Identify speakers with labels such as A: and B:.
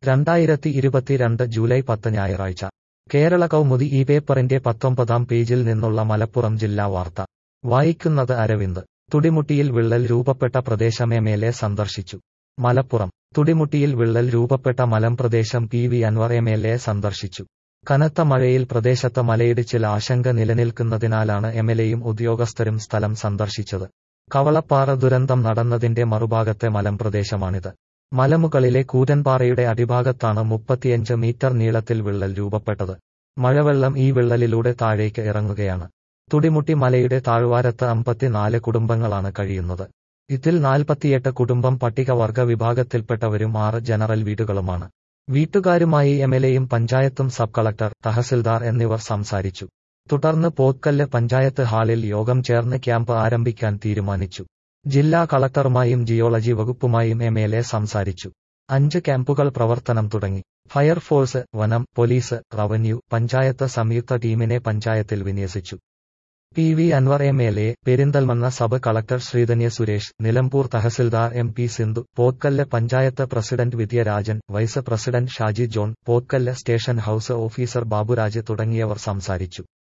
A: രണ്ടായിരത്തി ഇരുപത്തിരണ്ട് ജൂലൈ പത്ത് ഞായറാഴ്ച കേരള കൗമുദി ഈ പേപ്പറിന്റെ പത്തൊമ്പതാം പേജിൽ നിന്നുള്ള മലപ്പുറം ജില്ലാ വാർത്ത വായിക്കുന്നത് അരവിന്ദ് തുടിമുട്ടിയിൽ വിള്ളൽ രൂപപ്പെട്ട പ്രദേശം എം എൽ എ സന്ദർശിച്ചു മലപ്പുറം തുടിമുട്ടിയിൽ വിള്ളൽ രൂപപ്പെട്ട മലംപ്രദേശം P V Anvar M L A സന്ദർശിച്ചു കനത്ത മഴയിൽ പ്രദേശത്ത് മലയിടിച്ചിൽ ആശങ്ക നിലനിൽക്കുന്നതിനാലാണ് എം എൽ എയും ഉദ്യോഗസ്ഥരും സ്ഥലം സന്ദർശിച്ചത് കവളപ്പാറ ദുരന്തം നടന്നതിന്റെ മറുഭാഗത്തെ മലംപ്രദേശമാണിത് മലമുകളിലെ കൂറ്റൻപാറയുടെ അടിഭാഗത്താണ് മുപ്പത്തിയഞ്ച് മീറ്റർ നീളത്തിൽ വിള്ളൽ രൂപപ്പെട്ടത് മഴവെള്ളം ഈ വിള്ളലിലൂടെ താഴേക്ക് ഇറങ്ങുകയാണ് തുടിമുട്ടി മലയുടെ താഴ്വാരത്ത് അമ്പത്തിനാല് കുടുംബങ്ങളാണ് കഴിയുന്നത് ഇതിൽ നാൽപ്പത്തിയെട്ട് കുടുംബം പട്ടികവർഗ വിഭാഗത്തിൽപ്പെട്ടവരും ആറ് ജനറൽ വീടുകളുമാണ് വീട്ടുകാരുമായി എംഎൽഎയും പഞ്ചായത്തും സബ് കളക്ടർ തഹസിൽദാർ എന്നിവർ സംസാരിച്ചു തുടർന്ന് പോത്കല്ല് പഞ്ചായത്ത് ഹാളിൽ യോഗം ചേർന്ന് ക്യാമ്പ് ആരംഭിക്കാൻ തീരുമാനിച്ചു ജില്ലാ കളക്ടറുമായും ജിയോളജി വകുപ്പുമായും എംഎൽഎ സംസാരിച്ചു അഞ്ച് ക്യാമ്പുകൾ പ്രവർത്തനം തുടങ്ങി ഫയർഫോഴ്സ് വനം പോലീസ് റവന്യൂ പഞ്ചായത്ത് സംയുക്ത ടീമിനെ പഞ്ചായത്തിൽ വിന്യസിച്ചു P V Anvar M L A Perinthalmanna sub collector Sreedhanya Suresh Nilambur tahsildar M P Sindhu Pothukal panchayat president Vidyarajan vice president Shaji John Pothukal station house officer Baburaj തുടങ്ങിയവർ സംസാരിച്ചു